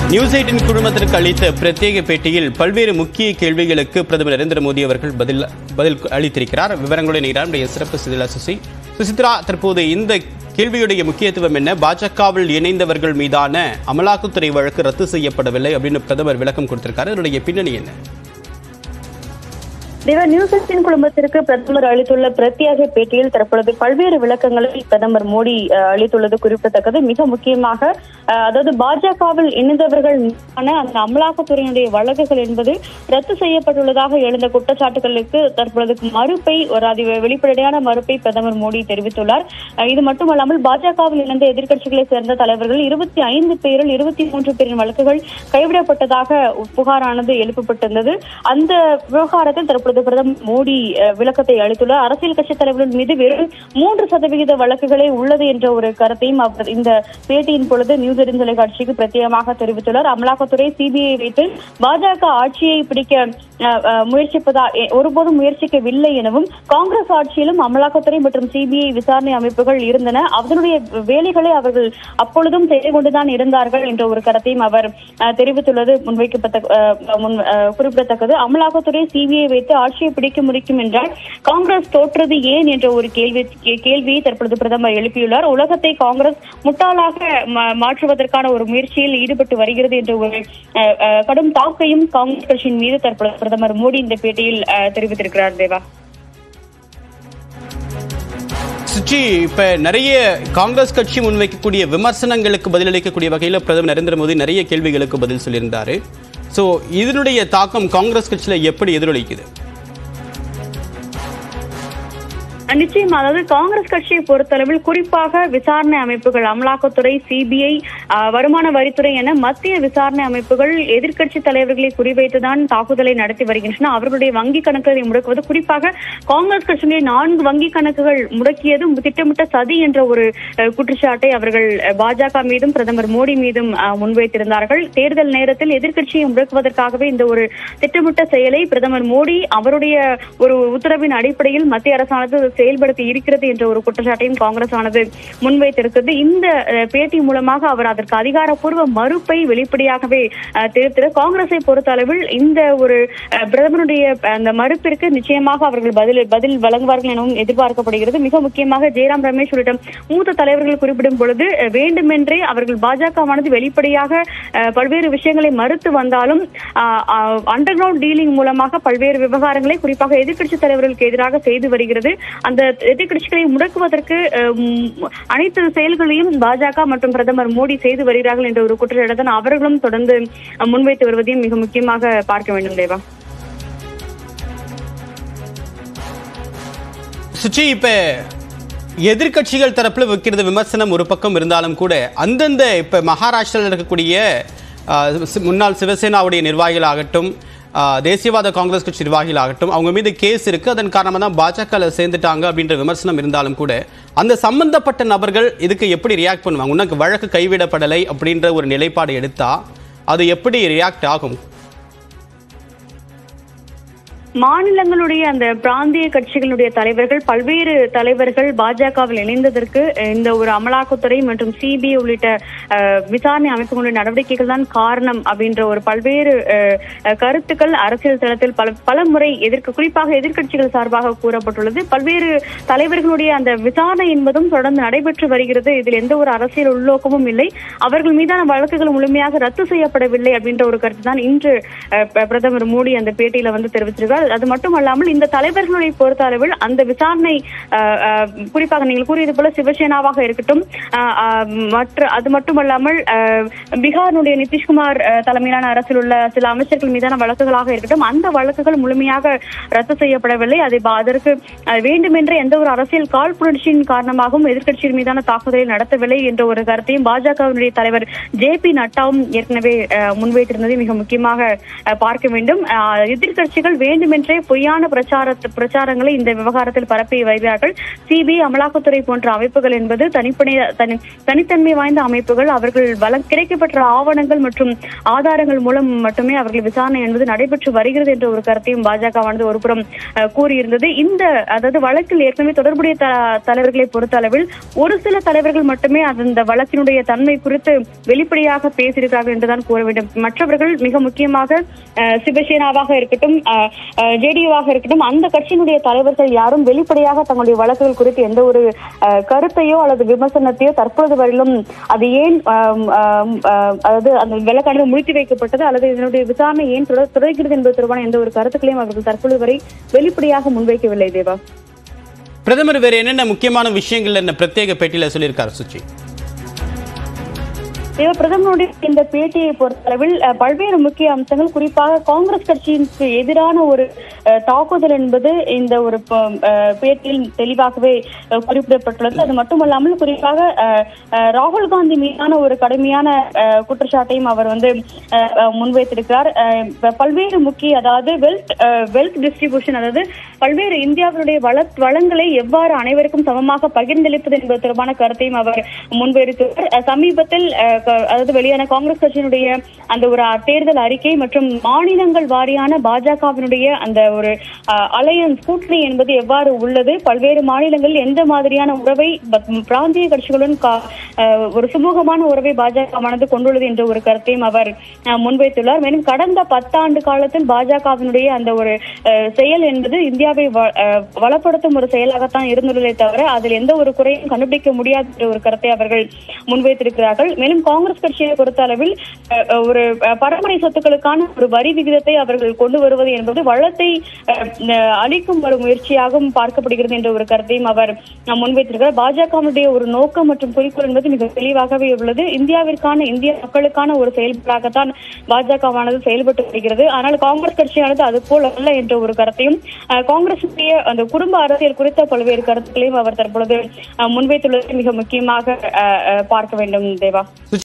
news eighteen குழுமத்திற்கு அளித்த பிரத்யேக பேட்டியில் பல்வேறு முக்கிய கேள்விகளுக்கு பிரதமர் நரேந்திர மோடி அவர்கள் பதில் பதில் அளித்திருக்கிறார் விவரங்களுடன் இணைகிறார் நம்முடைய சிறப்பு சிதிலா சுசி சுசித்ரா தற்போது இந்த கேள்வியுடைய முக்கியத்துவம் என்ன பாஜகவில் இணைந்தவர்கள் மீதான அமலாக்கத்துறை வழக்கு ரத்து செய்யப்படவில்லை அப்படின்னு பிரதமர் விளக்கம் கொடுத்திருக்காரு அதனுடைய பின்னணி என்ன தேவா நியூஸ் எயிட்டின் குழுமத்திற்கு பிரதமர் அளித்துள்ள பிரத்யேக பேட்டியில் தற்பொழுது பல்வேறு விளக்கங்களை பிரதமர் மோடி அஹ், அளித்துள்ளது குறிப்பிடத்தக்கது மிக முக்கியமாக அஹ், அதாவது பாஜகவில் இணைந்தவர்கள் மீதான அந்த அமலாக்கத்துறையினுடைய வழக்குகள் என்பது ரத்து செய்யப்பட்டுள்ளதாக எழுந்த குற்றச்சாட்டுகளுக்கு தற்பொழுது மறுப்பை ஒரு அதி வெளிப்படையான மறுப்பை பிரதமர் மோடி தெரிவித்துள்ளார் அஹ், இது மட்டுமல்லாமல் பாஜகவில் இணைந்த எதிர்க்கட்சிகளை சேர்ந்த தலைவர்கள் இருபத்தி ஐந்து பேரில் இருபத்தி மூன்று பேரின் வழக்குகள் கைவிடப்பட்டதாக புகாரானது எழுப்பப்பட்டிருந்தது அந்த விவகாரத்தில் தற்பொழுது பிரதமர் மோடி அஹ், விளக்கத்தை அளித்துள்ளார் அரசியல் கட்சி தலைவர்கள் மீது வெறும் மூன்று சதவிகித வழக்குகளே உள்ளது என்ற ஒரு கருத்தையும் அவர் இந்த பேட்டியின் பொழுது நியூஸ் எரின் தொலைக்காட்சிக்கு பிரத்யேகமாக தெரிவித்துள்ளார் அமலாக்கத்துறை சிபிஐ வைத்து பாஜக ஆட்சியை பிடிக்க அஹ், அஹ், முயற்சிப்பதா எ- ஒருபோதும் முயற்சிக்கவில்லை எனவும் காங்கிரஸ் ஆட்சியிலும் அமலாக்கத்துறை மற்றும் சிபிஐ விசாரணை அமைப்புகள் இருந்தன அதனுடைய வேலைகளை அவர்கள் அப்பொழுதும் செய்து கொண்டுதான் இருந்தார்கள் என்ற ஒரு கருத்தையும் அவர் அஹ், தெரிவித்துள்ளது முன்வைக்கப்பட்ட அஹ், முன் அஹ், குறிப்பிடத்தக்கது அமலாக்கத்துறை சிபிஐ வைத்து ஆட்சியை பிடிக்க முடிக்கும் என்றால் காங்கிரஸ் தோற்றது ஏன் என்ற ஒரு கேள்வி கே- கேள்வியை தற்பொழுது பிரதமர் எழுப்பியுள்ளார் உலகத்தை காங்கிரஸ் முட்டாளாக மா- மாற்றுவதற்கான ஒரு முயற்சியில் ஈடுபட்டு வருகிறது என்ற ஒரு அஹ், அஹ், கடும் தாக்கையும் காங்கிரஸ் கட்சியின் மீது தற்பொழுது பிரதமர் மோடி இந்த பேட்டியில் அஹ், தெரிவித்திருக்கிறார் தேவா சுச்சி இப்ப நிறைய காங்கிரஸ் கட்சி முன்வைக்கக்கூடிய விமர்சனங்களுக்கு பதிலளிக்கக்கூடிய வகையில் பிரதமர் நரேந்திர மோடி நிறைய கேள்விகளுக்கு பதில் சொல்லியிருந்தாரு சோ இதனுடைய தாக்கம் காங்கிரஸ் கட்சியில எப்படி எதிரொலிக்குது நிச்சயம் அதாவது காங்கிரஸ் கட்சியை பொறுத்தளவில் குறிப்பாக விசாரணை அமைப்புகள் அமலாக்கத்துறை சிபிஐ வருமான வரித்துறை என மத்திய விசாரணை அமைப்புகள் எதிர்க்கட்சி தலைவர்களை குறிவைத்துதான் தாக்குதலை நடத்தி வருகின்றன அவர்களுடைய வங்கி கணக்குகளை முடக்குவது குறிப்பாக காங்கிரஸ் கட்சியினுடைய நான்கு வங்கி கணக்குகள் முடக்கியது திட்டமிட்ட சதி என்ற ஒரு அஹ், குற்றச்சாட்டை அவர்கள் அஹ், பாஜக மீதும் பிரதமர் மோடி மீதும் அஹ், முன்வைத்திருந்தார்கள் தேர்தல் நேரத்தில் எதிர்க்கட்சியை முடக்குவதற்காகவே இந்த ஒரு திட்டமிட்ட செயலை பிரதமர் மோடி அவருடைய ஒரு உத்தரவின் அடிப்படையில் மத்திய அரசானது செயல்படுத்தி இருக்கிறது என்ற ஒரு குற்றச்சாட்டையும் காங்கிரஸ் ஆனது முன்வைத்திருக்கிறது இந்த அஹ், பேட்டி மூலமாக அவர் அதற்கு அதிகாரப்பூர்வ மறுப்பை வெளிப்படையாகவே அஹ், தெரிவித்தார் காங்கிரஸை பொறுத்த அளவில் இந்த ஒரு அஹ், பிரதமருடைய அஹ், அந்த மறுப்பிற்கு நிச்சயமாக அவர்கள் பதில் பதில் வழங்குவார்கள் எனவும் எதிர்பார்க்கப்படுகிறது மிக முக்கியமாக ஜெயராம் ரமேஷ் உள்ளிட்ட மூத்த தலைவர்கள் குறிப்பிடும் பொழுது அஹ், வேண்டுமென்றே அவர்கள் பாஜகவானது வெளிப்படையாக அஹ், பல்வேறு விஷயங்களை மறுத்து வந்தாலும் அண்டர் கிரவுண்ட் டீலிங் மூலமாக பல்வேறு விவகாரங்களை குறிப்பாக எதிர்க்கட்சி தலைவர்களுக்கு எதிராக செய்து வருகிறது அந்த எதிர்க்கட்சிகளை முடக்குவதற்கு அஹ், ம், அனைத்து செயல்களையும் பாஜக மற்றும் பிரதமர் மோடி செய்து வருகிறார்கள் என்ற ஒரு குற்றச்சாட்டை தான் அவர்களும் தொடர்ந்து அஹ், முன்வைத்து வருவதையும் மிக முக்கியமாக பார்க்க வேண்டும் தேவா சுச்சி இப்ப எதிர்க்கட்சிகள் தரப்புல வைக்கிறது விமர்சனம் ஒரு பக்கம் இருந்தாலும் கூட அந்தந்த இப்ப மகாராஷ்டிராவில் இருக்கக்கூடிய ஆ, சி- முன்னாள் சிவசேனாவுடைய நிர்வாகிகளாகட்டும் ஆ, தேசியவாத காங்கிரஸ் கட்சி நிர்வாகிகளாகட்டும் அவங்க மீது கேஸ் இருக்கு அதன் காரணமாக தான் பாஜக சேர்ந்துட்டாங்க அப்படின்ற விமர்சனம் இருந்தாலும் கூட அந்த சம்பந்தப்பட்ட நபர்கள் இதுக்கு எப்படி ரியாக்ட் பண்ணுவாங்க உனக்கு வழக்கு கைவிடப்படலை அப்படின்ற ஒரு நிலைப்பாடு எடுத்தா அது எப்படி ரியாக்ட் ஆகும் மாநிலங்களுடைய அந்த பிராந்திய கட்சிகளுடைய தலைவர்கள் பல்வேறு தலைவர்கள் பாஜகவில் இணைந்ததற்கு அஹ், இந்த ஒரு அமலாக்கத்துறை மற்றும் சிபிஐ உள்ளிட்ட அஹ், விசாரணை அமைப்புகளுடைய நடவடிக்கைகள் தான் காரணம் அப்படின்ற ஒரு பல்வேறு அஹ், அஹ், கருத்துக்கள் அரசியல் தளத்தில் பல பல முறை எதிர்க்க குறிப்பாக எதிர்க்கட்சிகள் சார்பாக கூறப்பட்டுள்ளது பல்வேறு தலைவர்களுடைய அந்த விசாரணை என்பதும் தொடர்ந்து நடைபெற்று வருகிறது இதில் எந்த ஒரு அரசியல் உள்நோக்கமும் இல்லை அவர்கள் மீதான வழக்குகள் முழுமையாக ரத்து செய்யப்படவில்லை அப்படின்ற ஒரு கருத்து தான் இன்று அஹ், ப- பிரதமர் மோடி அந்த பேட்டியில வந்து தெரிவித்திருக்கார் அது மட்டுமல்லாமல் இந்த தலைவர்களை பொறுத்த அளவில் அந்த விசாரணை அஹ், அஹ், குறிப்பாக நீங்கள் கூறியது போல சிவசேனாவாக இருக்கட்டும் அஹ், அஹ், மற்ற அது மட்டுமல்லாமல் அஹ், பீகாரினுடைய நிதிஷ்குமார் அஹ், தலைமையிலான அரசில் உள்ள சில அமைச்சர்கள் மீதான வழக்குகளாக இருக்கட்டும் அந்த வழக்குகள் முழுமையாக ரத்து செய்யப்படவில்லை அதை பா- அதற்கு அஹ், வேண்டுமென்றே எந்த ஒரு அரசியல் காழ்ப்புணர்ச்சியின் காரணமாகவும் எதிர்க்கட்சியின் மீதான தாக்குதலை நடத்தவில்லை என்ற ஒரு கருத்தையும் பாஜகவினுடைய தலைவர் ஜே பி நட்டாவும் ஏற்கனவே அஹ், முன்வைத்திருந்ததை மிக முக்கியமாக அஹ், பார்க்க வேண்டும் அஹ், எதிர்க்கட்சிகள் வேண்டும் வேண்டுமென்றே பொய்யான பிரச்சார பிரச்சாரங்களை இந்த விவகாரத்தில் பரப்பி வருகிறார்கள் சிபிஐ அமலாக்கத்துறை போன்ற அமைப்புகள் என்பது தனிப்பணி தனி தனித்தன்மை வாய்ந்த அமைப்புகள் அவர்கள் வள கிடைக்கப்பெற்ற ஆவணங்கள் மற்றும் ஆதாரங்கள் மூலம் மட்டுமே அவர்கள் விசாரணை என்பது நடைபெற்று வருகிறது என்ற ஒரு கருத்தையும் பாஜகவானது ஒருபுறம் அஹ், கூறியிருந்தது இந்த அதாவது வழக்கில் ஏற்கனவே தொடர்புடைய த- தலைவர்களை பொறுத்த அளவில் ஒரு சில தலைவர்கள் மட்டுமே அந்த வழக்கினுடைய தன்மை குறித்து வெளிப்படையாக பேசியிருக்கிறார்கள் என்றுதான் கூற வேண்டும் மற்றவர்கள் மிக முக்கியமாக அஹ், சிவசேனாவாக இருக்கட்டும் ஜேடியூவாக இருக்கட்டும் அந்த கட்சியினுடைய தலைவர்கள் யாரும் வெளிப்படையாக தங்களுடைய வழக்குகள் குறித்து எந்த ஒரு அஹ், கருத்தையோ அல்லது விமர்சனத்தையோ தற்பொழுது வரையிலும் அது ஏன் ஆம், ஆம், ஆம், அதாவது அந்த வழக்கானது முடித்து வைக்கப்பட்டது அல்லது இதனுடைய விசாரணை ஏன் தொடர் தொடர்கிறது என்பது தொடர்பான எந்த ஒரு கருத்துக்களையும் அவர்கள் தற்பொழுது வரை வெளிப்படையாக முன்வைக்கவில்லை தேவா பிரதமர் வேற என்னென்ன முக்கியமான விஷயங்கள் என்ன பிரத்யேக பேட்டியில சொல்லியிருக்காரு சுச்சி தேவ பிரதமருடைய இந்த பேட்டியை பொறுத்தளவில் அஹ், பல்வேறு முக்கிய அம்சங்கள் குறிப்பாக காங்கிரஸ் கட்சிக்கு எதிரான ஒரு அஹ், தாக்குதல் என்பது இந்த ஒரு ப- அஹ், பேட்டியில் தெளிவாகவே அஹ், குறிப்பிடப்பட்டுள்ளது அது மட்டுமல்லாமல் குறிப்பாக அஹ், அஹ், ராகுல் காந்தி மீதான ஒரு கடுமையான அஹ், குற்றச்சாட்டையும் அவர் வந்து அஹ், அஹ், முன்வைத்திருக்கிறார் அஹ், ப- பல்வேறு முக்கிய அதாவது வெல்த் வெல்த் டிஸ்ட்ரிபியூஷன் அதாவது பல்வேறு இந்தியாவினுடைய வள வளங்களை எவ்வாறு அனைவருக்கும் சமமாக பகிர்ந்தளிப்பது என்பது தொடர்பான கருத்தையும் அவர் முன்வைத்திருக்கிறார் அஹ், சமீபத்தில் அஹ், க- அதாவது வெளியான காங்கிரஸ் கட்சியினுடைய அந்த ஒரு அஹ், தேர்தல் அறிக்கை மற்றும் மாநிலங்கள் வாரியான பாஜகவினுடைய அந்த ஒரு அலையன்ஸ் கூட்டணி என்பது எவ்வாறு உள்ளது பல்வேறு மாநிலங்களில் எந்த மாதிரியான உறவை ப- பிராந்திய கட்சிகளுடன் கா- அஹ், ஒரு சுமூகமான உறவை பாஜகவானது கொண்டுள்ளது என்ற ஒரு கருத்தையும் அவர் அஹ், முன்வைத்துள்ளார் மேலும் கடந்த பத்தாண்டு காலத்தில் பாஜகவினுடைய அந்த ஒரு அஹ், செயல் என்பது இந்தியாவை வ- அஹ், வளப்படுத்தும் ஒரு செயலாகத்தான் இருந்துள்ளதே தவிர அதில் எந்த ஒரு குறையும் கண்டுபிடிக்க முடியாது என்ற ஒரு கருத்தை அவர்கள் முன்வைத்திருக்கிறார்கள் மேலும் காங்கிரஸ் கட்சியை பொறுத்த அளவில் அஹ், அஹ், ஒரு அஹ், பரம்பரை சொத்துக்களுக்கான ஒரு வரி விகிதத்தை அவர்கள் கொண்டு வருவது என்பது வளத்தை அஹ், அஹ், அளிக்கும் ஒரு முயற்சியாகவும் பார்க்கப்படுகிறது என்ற ஒரு கருத்தையும் அவர் அஹ், முன்வைத்திருக்கிறார் பாஜகவினுடைய ஒரு நோக்கம் மற்றும் குறிக்கோள் என்பது மிக தெளிவாகவே உள்ளது இந்தியாவிற்கான இந்திய மக்களுக்கான ஒரு செயல்பாடாகத்தான் பாஜகவானது செயல்பட்டு வருகிறது ஆனால் காங்கிரஸ் கட்சியானது அது போல் அல்ல என்ற ஒரு கருத்தையும் அஹ், காங்கிரசுடைய அந்த குடும்ப அரசியல் குறித்த பல்வேறு கருத்துக்களையும் அவர் தற்பொழுது அஹ், முன்வைத்துள்ளதை மிக முக்கியமாக அஹ், அஹ், பார்க்க வேண்டும் தேவா